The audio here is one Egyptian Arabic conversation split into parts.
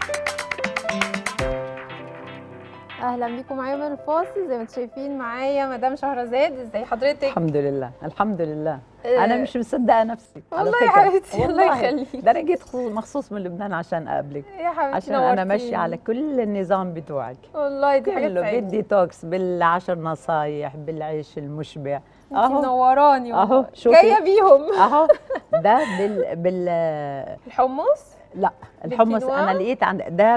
اهلا بيكم معايا من الفاصل زي ما انتم شايفين معايا مدام شهرزاد ازي حضرتك الحمد لله الحمد لله آه، انا مش مصدقه نفسي على والله يا فكرة. حبيبتي الله والله. يخليكي ده انا جيت خو- مخصوص من لبنان عشان اقابلك يا حبيبتي عشان انا نورتيني. ماشيه على كل النظام بتوعك والله دي حاجه كله تسعدني بالديتوكس بالعشر نصايح بالعيش المشبع انت اهو منوراني أهو، والله. شوفي. جايه بيهم اهو ده بال بال الحمص لا الحمص بالكينوا؟ انا لقيت عند ده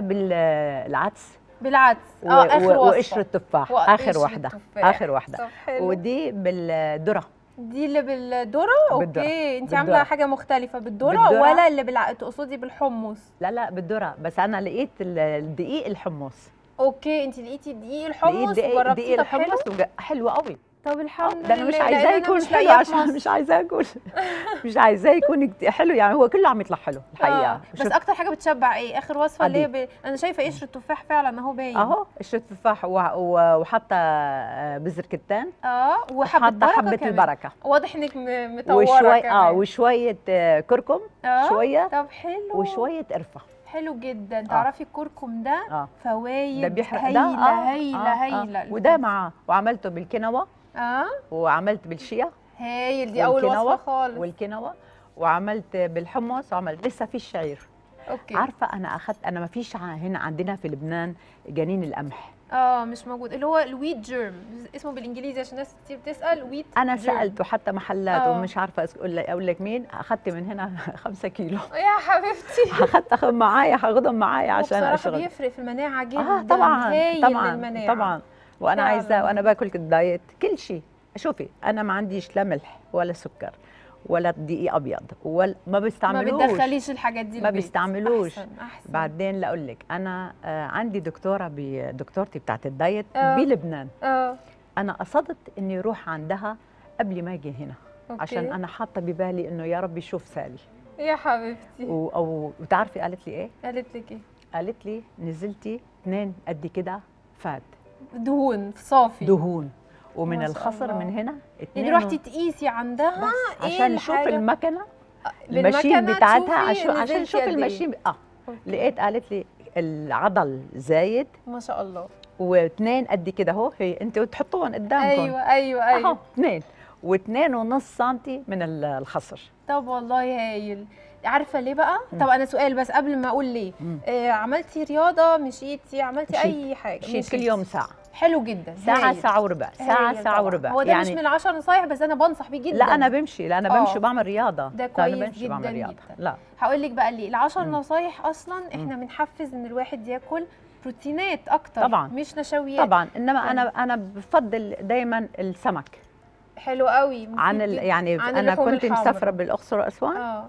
بالعدس بالعدس و- اه اخر و- وصفه وقشر التفاح وقشر اخر واحده التفاح. اخر واحده طب حلو ودي بالذره دي اللي بالذره بالذرة. اوكي انت بالذرة. عامله حاجه مختلفه بالذره بالذرة. ولا اللي بالع... تقصدي بالحمص لا لا بالذره بس انا لقيت ال- الدقيق الحمص اوكي انت لقيتي دقيق لقيت الحمص دقيق وجربتيه دقيق طب حلو الحمص وج- حلو قوي طب الحمد ده انا مش لله، عايزاه لأن أنا يكون مش حلو لاقياه في عشان مصر. مش عايزاه اكل مش عايزاه يكون كت- حلو يعني هو كله عم يطلع حلو الحقيقه آه. بس شوف- اكتر حاجه بتشبع ايه اخر وصفه اللي هي عدي. ب... انا شايفه قشر التفاح فعلا اهو باين اهو قشره تفاح و- و- وحاطه آه، بذر كتان اه وحبه وحاطه بركه حبه كمان. البركه واضح انك م- مطوره وشوي كمان. اه وشويه آه، كركم آه. شويه طب حلو وشويه قرفه حلو جدا تعرفي الكركم ده اه فوايد ده بيحرق هايله ده آه، هايله آه، آه. هايله وده معاه وعملته بالكنوه اه وعملت بالشيا هايل دي اول والكينوا وصفه خالص والكنوه وعملت بالحمص وعملت لسه في الشعير اوكي عارفه انا اخذت انا ما فيش ع- هنا عندنا في لبنان جنين القمح اه مش موجود اللي هو الويت جيرم اسمه بالانجليزي عشان الناس كتير بتسال ويت انا germ. سالت وحتى محلات آه. ومش عارفه أس- اقول لك اقول لك مين اخذت من هنا خمسة كيلو يا حبيبتي اخذت اخذ معايا هاخدهم معايا عشان بصراحه اشتغل بيفرق في المناعه جدا اه طبعا هايل طبعا للمناعة. طبعا وانا فعلاً. عايزه وانا باكل الدايت كل شيء شوفي انا ما عنديش لا ملح ولا سكر ولا دقيق ابيض ولا ما ما بيستعملوش بتدخليش الحاجات دي ما البيت. بيستعملوش. احسن احسن بعدين لاقول لك انا آه عندي دكتوره بدكتورتي بتاعت الدايت آه. بلبنان اه انا قصدت اني اروح عندها قبل ما اجي هنا أوكي. عشان انا حاطه ببالي انه يا رب يشوف سالي يا حبيبتي و- او وتعرفي قالت لي ايه قالت لك ايه قالت لي نزلتي اثنين قد كده فات دهون صافي دهون ومن ما شاء الخصر الله. من هنا يعني اتنين رحتي تقيسي عندها بس ايه عشان نشوف الحاجة؟ المكنه بالمكنة الماشين بتاعتها تشوفي عشان عشان نزلتي نشوف قد إيه. الماشين اه أوكي. لقيت قالت لي العضل زايد ما شاء الله واثنين قد كده اهو هي انت تحطوهم قدامكم ايوه ايوه اهو ايوه اثنين واثنين ونص سنتي من ال- الخصر طب والله هايل عارفه ليه بقى طب انا سؤال بس قبل ما اقول ليه مم. آه عملتي رياضه مشيتي عملتي مشيت. اي حاجه شيء كل مشيتي. يوم ساعه حلو جدا ساعه هايل. ساعه وربع ساعه هايل ساعه طبعاً. وربع هو ده مش من العشر نصايح بس انا بنصح بيه جدا لا انا بمشي لا انا آه. بمشي وبعمل رياضه ده لا كويس انا بمشي جدا بعمل رياضه جدا. لا هقول لك بقى ليه العشر مم. نصايح اصلا احنا بنحفز ان الواحد ياكل بروتينات اكتر طبعاً. مش نشويات طبعا انما انا انا بفضل دايما السمك حلو قوي مفيد عن ال... جداً. يعني عن انا اللحوم كنت الحمرا. مسافره بالاقصر واسوان اه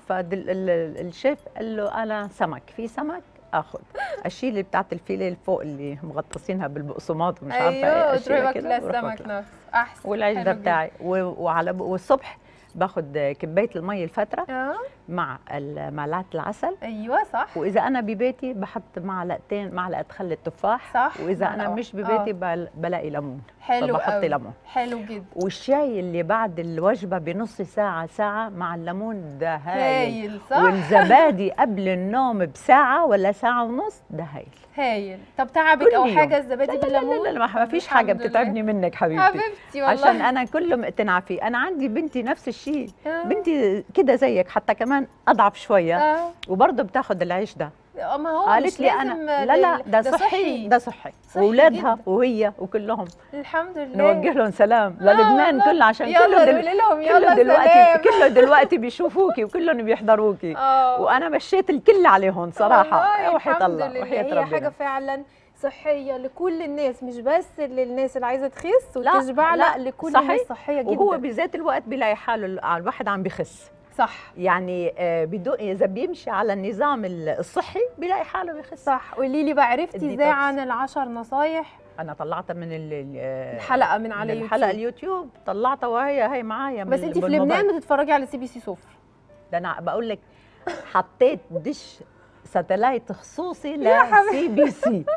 فالشيف قال له انا سمك في سمك اخذ اشيل اللي بتاعت الفيليه اللي فوق اللي مغطسينها بالبقسماط ومش عارفه ايوه ايه وتروحي اشياء كده واكله وأروح السمك واكلها. نفسه احسن والعيش حلو ده جداً. بتاعي و- وعلى والصبح باخد كبايه المي الفتره اه مع ال- معلقه العسل ايوه صح واذا انا ببيتي بحط معلقتين معلقه خل التفاح صح واذا انا معلقة مش واحدة. ببيتي بل- بلاقي ليمون حلو فبحط قوي ليمون حلو جدا والشاي اللي بعد الوجبه بنص ساعه ساعه مع الليمون ده هايل هايل صح والزبادي قبل النوم بساعه ولا ساعه ونص ده هايل هايل طب تعبك كل او يوم. حاجه الزبادي لا لا بالليمون لا, لا ما فيش حاجه الحمد لله. بتتعبني منك حبيبتي حبيبتي والله عشان انا كله مقتنعه فيه انا عندي بنتي نفس الشيء آه. بنتي كده زيك حتى كمان اضعف شويه اه وبرضه بتاخد العيش ده آه، ما هو قالت مش لي لازم انا لا لا لل- ده صحي ده صحي صحي واولادها جداً. وهي وكلهم الحمد لله نوجه لهم سلام للبنان والله. كله عشان يلا كله دل... قولي لهم كله يلا دلوقتي سلام كله دلوقتي بيشوفوكي وكلهم بيحضروكي اه وانا مشيت الكل عليهم صراحه والله وحياه الحمد الله لله. وحياه هي حاجه ربنا فعلا صحيه لكل الناس مش بس للناس اللي عايزه تخس لا، وتشبع لا, لا، لكل صحيح. الناس صحيه جدا وهو بذات الوقت بيلاقي حاله الواحد عم بخس صح يعني آه، بدون اذا بيمشي على النظام الصحي بيلاقي حاله بيخس صح قولي لي بقى عرفتي ازاي الديتوكس. عن العشر نصايح انا طلعتها من ال- ال- الحلقه من على من يوتيوب الحلقه اليوتيوب طلعتها وهي هي معايا بس بال- انت في بالموبايل. لبنان بتتفرجي على سي بي سي صفر ده انا بقول لك حطيت دش ساتلايت خصوصي يا لسي بي سي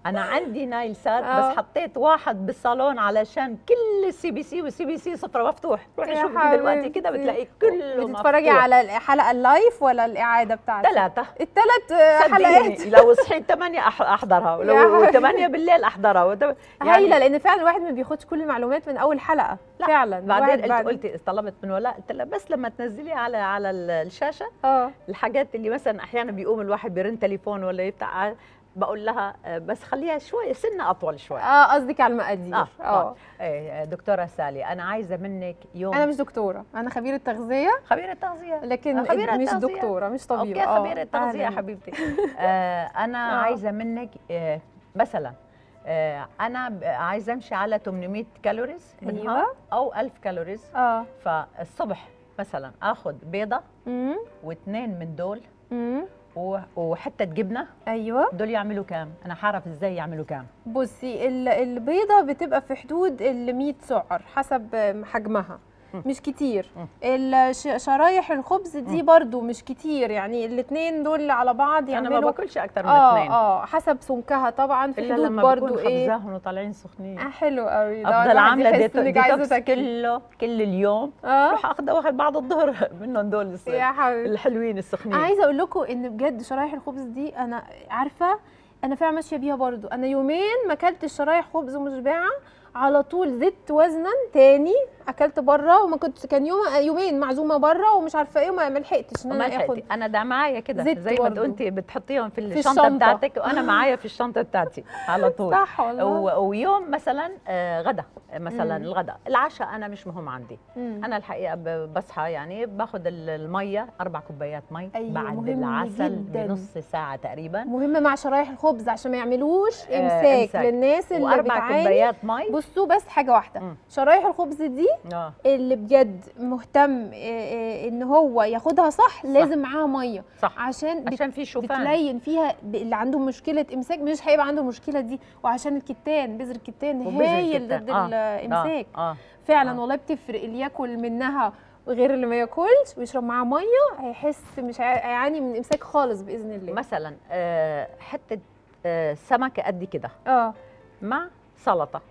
انا عندي نايل سات آه. بس حطيت واحد بالصالون علشان كل السي بي سي والسي بي سي صفر مفتوح روحي يا شوفي دلوقتي كده حبيبتي. بتلاقي كله بتتفرجي مفتوح. على الحلقه اللايف ولا الاعاده بتاعتها ثلاثة الثلاث حلقات صدقيني لو صحيت 8 احضرها يا ولو حبيبي. 8 بالليل احضرها وت- هايله لان فعلا الواحد ما بياخدش كل المعلومات من اول حلقه لا، فعلا بعدين الواحد قلت بعد- قلت طلبت من ولاء قلت لها بس لما تنزلي على على ال- الشاشه اه الحاجات اللي مثلا احيانا بيقوم الواحد بيرن تليفون ولا يفتح بقول لها آه، بس خليها شوي سنه اطول شوي اه قصدك على المقادير اه اه اه إيه، دكتوره سالي انا عايزه منك يوم انا مش دكتوره انا خبيره تغذيه خبيره تغذيه لكن خبيرة مش تغذية. دكتوره مش طبيبه اوكي آه، خبيره تغذيه أهلاً. حبيبتي آه انا آه. عايزه منك آه مثلا آه انا ب- عايزه امشي على 800 كالوريز بالنهار أيوة. او 1000 كالوريز اه فالصبح مثلا اخذ بيضه امم واثنين من دول امم و- وحته جبنه ايوه دول يعملوا كام انا حعرف ازاي يعملوا كام بصي ال- البيضه بتبقى في حدود ال 100 سعر حسب حجمها مم. مش كتير مم. الش- شرايح الخبز دي برضو مش كتير يعني الاثنين دول على بعض انا ما يعملوا باكلش اكتر من اه اثنين اه حسب سمكها طبعا في الا حدود لما برضو بكون ايه خبزاهم وطالعين سخنين آه حلو قوي ده افضل الواحد عامله يحس ديتو- إنك عايزة ديتوكس تاكلي. كله كل اليوم اه روح اخذ واحد بعد الظهر منهم دول الص- يا حبيبي الحلوين السخنين عايزه اقول لكم ان بجد شرايح الخبز دي انا عارفه انا فعلا ماشيه بيها برضو انا يومين ما اكلتش شرايح خبز مشبعه على طول زدت وزنا تاني اكلت بره وما كنت كان يوم يومين معزومه بره ومش عارفه ايه وما ما لحقتش ان وما انا اخد لحقتي انا ده معايا كده زدت زي ما برضو. انت بتحطيهم في الشنطه, الشنطة. بتاعتك وانا معايا في الشنطه بتاعتي على طول صح والله و- ويوم مثلا آه، غدا مثلا مم. الغدا العشاء انا مش مهم عندي مم. انا الحقيقه ب- بصحى يعني باخذ ال- الميه اربع كوبايات مي أيوة، بعد مهم العسل جداً. بنص ساعه تقريبا مهم مع شرايح الخبز عشان ما يعملوش آه، امساك إمساك. للناس اللي واربع بتعاني كوبايات مي بصوا بس حاجه واحده مم. شرايح الخبز دي اه اللي بجد مهتم آه، آه، ان هو ياخدها صح لازم معاها ميه صح عشان بت- عشان في شوفان بتلين فيها ب- اللي عنده مشكله امساك مش هيبقى عنده المشكله دي وعشان الكتان بذر الكتان وبذر هايل الكتان. ضد آه، الامساك اه, آه. فعلا آه. والله بتفرق اللي ياكل منها غير اللي ما ياكلش ويشرب معاها ميه هيحس مش هي- هيعاني من امساك خالص باذن الله مثلا آه، حته آه، سمكه قد كده اه مع سلطه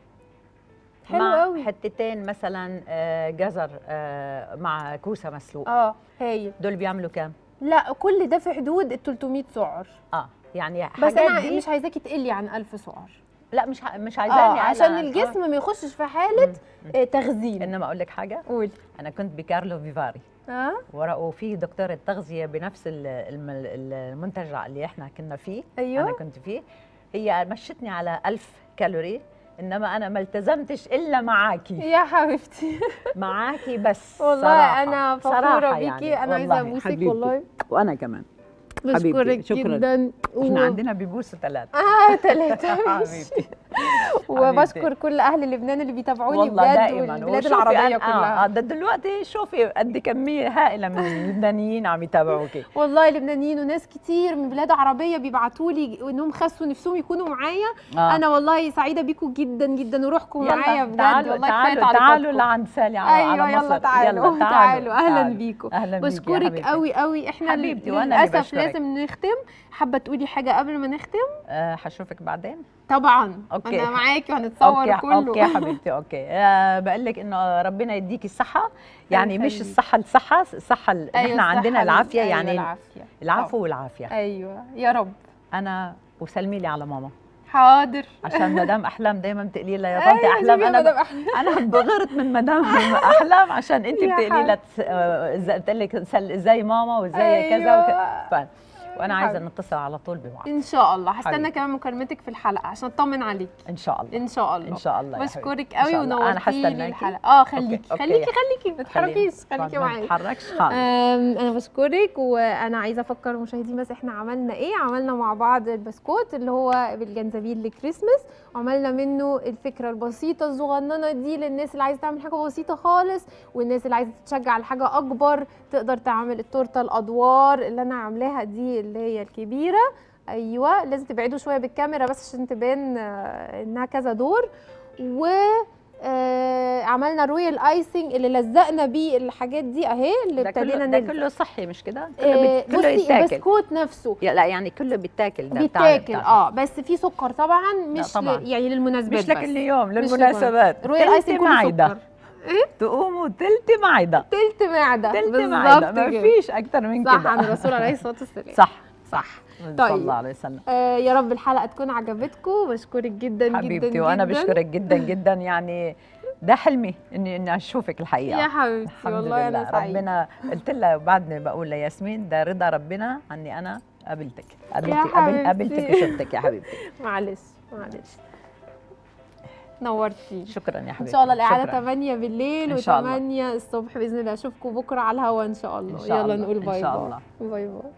حلو مع قوي. حتتين مثلا آه، جزر آه، مع كوسه مسلوق اه هايل دول بيعملوا كام لا كل ده في حدود ال 300 سعر اه يعني بس حاجات انا دي مش عايزاكي تقلي عن 1000 سعر لا مش ع- مش اه عايزاني عشان أنا- الجسم آه. ما يخشش في حاله آه، تخزين انما اقول لك حاجه قولي انا كنت بكارلو فيفاري اه ورا- وفي دكتوره تغذيه بنفس ال- الم- المنتجع اللي احنا كنا فيه ايوه انا كنت فيه هي مشتني على ألف كالوري انما انا ما التزمتش الا معاكي يا حبيبتي معاكي بس والله صراحة. انا فخوره صراحة بيكي يعني. انا عايزه والله ابوسك حبيبتي. والله وانا كمان بشكرك شكراً. جدا احنا عندنا بيبوسوا ثلاثه اه ثلاثة حبيبتي وبشكر كل اهل لبنان اللي بيتابعوني والله بجد دائما والبلاد وشوفي العربية أنا- كلها آه ده دلوقتي شوفي قد كميه هائله من اللبنانيين عم يتابعوكي والله لبنانيين وناس كتير من بلاد عربية بيبعتوا لي انهم خسوا نفسهم يكونوا معايا آه. انا والله سعيدة بيكم جدا جدا وروحكم يلا، معايا بجد تعالوا والله تعالوا كفاية تعالوا تعليقاتكم. لعند سالي على ايوه على يلا مصر تعالوا تعالوا اهلا تعالوا. بيكم اهلا بيكي يا بشكرك حبيبتي. قوي قوي احنا حبيبتي، وأنا اللي للاسف بشكرك. لازم نختم حابه تقولي حاجه قبل ما نختم آه حشوفك بعدين طبعا أوكي. انا معاكي وهنتصور اوكي كله اوكي حبيبتي اوكي آه بقول لك انه ربنا يديكي الصحه يعني مش يخليك. الصحه الصحه الصحه ال- أيوة احنا عندنا الصحة العافيه أيوة يعني العافيه العفو والعافيه ايوه يا رب انا وسلمي لي على ماما حاضر عشان مدام احلام دايما بتقولي لها يا أيوة، طنطي احلام شوفي انا مدام أحلام. انا بغرت من مدام احلام عشان انت يا بتقولي لها تس- آه، إز- بتقول لك سل- ازاي ماما وازاي كذا أيوة. وكذا ف- وانا عايزه حبيبي. نتصل على طول ببعض ان شاء الله هستنى حبيبي. كمان مكالمتك في الحلقه عشان اطمن عليك ان شاء الله ان شاء الله ان شاء الله يا بشكرك حبيبتي. إن قوي شاء الله. انا ونورتي لي هستناكي الحلقه اه خليكي أوكي. خليكي خليكي ما تتحركيش خليكي ما معايا تتحركش خالص أم، انا بشكرك وانا عايزه افكر المشاهدين بس احنا عملنا ايه عملنا مع بعض البسكوت اللي هو بالجنزبيل لكريسماس وعملنا منه الفكره البسيطه الصغننه دي للناس اللي عايزه تعمل حاجه بسيطه خالص والناس اللي عايزه تتشجع على حاجه اكبر تقدر تعمل التورته الادوار اللي انا عاملاها دي اللي هي الكبيره ايوه لازم تبعدوا شويه بالكاميرا بس عشان تبان آه، انها كذا دور و آه عملنا رويال ايسنج اللي لزقنا بيه الحاجات دي اهي اللي ده ابتدينا كله ده نلزق كله صحي مش كده كله, آه بت... كله بصي يتاكل البسكوت نفسه يا لا يعني كله بيتاكل ده بتاع- بيتاكل بتاع- اه بس في سكر طبعا مش طبعاً. ل... يعني للمناسبات مش بس لكل يوم مش للمناسبات رويال تلت ايسنج كله معده سكر تقوموا تلت معده تلت معده تلت بالظبط معده ما كده. فيش اكتر من صح كده عن الرسول عليه الصلاه والسلام صح صح صلى طيب. الله عليه وسلم آه يا رب الحلقه تكون عجبتكم بشكرك جدا جدا حبيبتي وانا جداً. بشكرك جدا جدا يعني ده حلمي اني اني اشوفك الحقيقه يا حبيبتي الحمد والله انا لله سعيده ربنا قلت لها بعدني بقول لياسمين ده رضا ربنا عني انا قابلتك يا قابلتك قابل- حبيبتي. قابلتك وشفتك يا حبيبتي معلش معلش نورتيني شكرا يا ان حبيبتي شاء الله الاعاده شكراً. 8 بالليل إن شاء الله. و8 الصبح باذن الله اشوفكم بكره على الهوا ان شاء الله إن شاء يلا الله. نقول إن باي شاء باي الله. باي باي